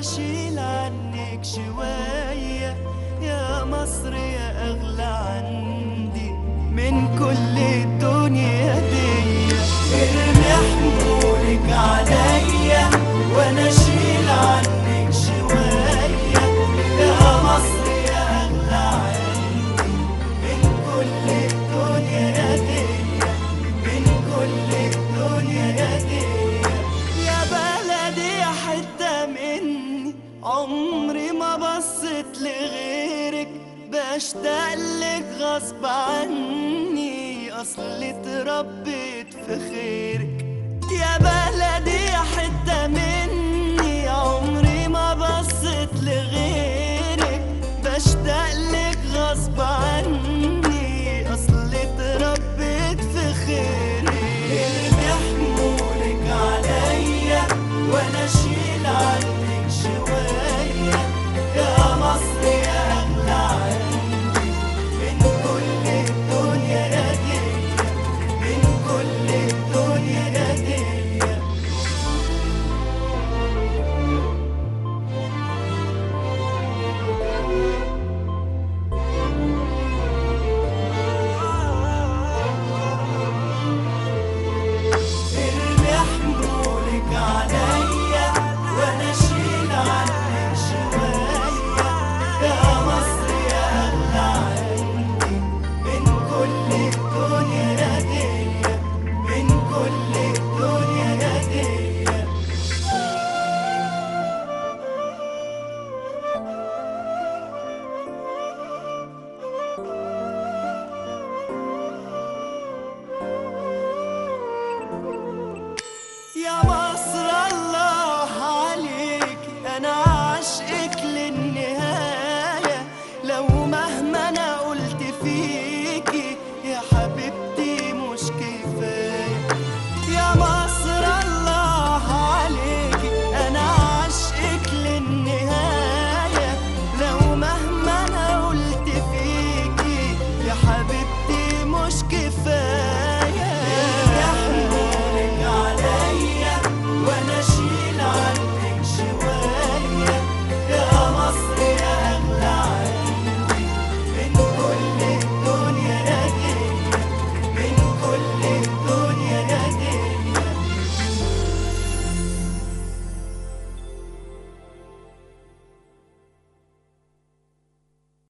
اشيل عنك شوية يا مصر يا اغلى عندي من كل الدنيا دي ارمي حمولك عليا وانا اشيل عنك شوية يا مصر يا اغلى عندي من كل الدنيا دي من كل الدنيا دي يا بلدي يا حتة مني عمري ما بصيت لغيرك بشتاق لك غصب عني اصلي اتربيت في خيرك يا بلدي يا حتة مني عمري ما بصيت لغيرك بشتاق لك غصب عني اصلي اتربيت في خيرك ارمي حمولك عليا وانا اشيل عنك شوية يا مصر يا اغلى عندي من كل الدنيا دي من كل الدنيا دي ارمي حمولك عليا وانا اشيل عنك شوية يا مصر يا اغلى عندي من كل الدنيا دي من كل الدنيا دي يا مصر الله عليك انا عاشقك للنهاية لو مهما انا قلت فيكي يا حبيبتي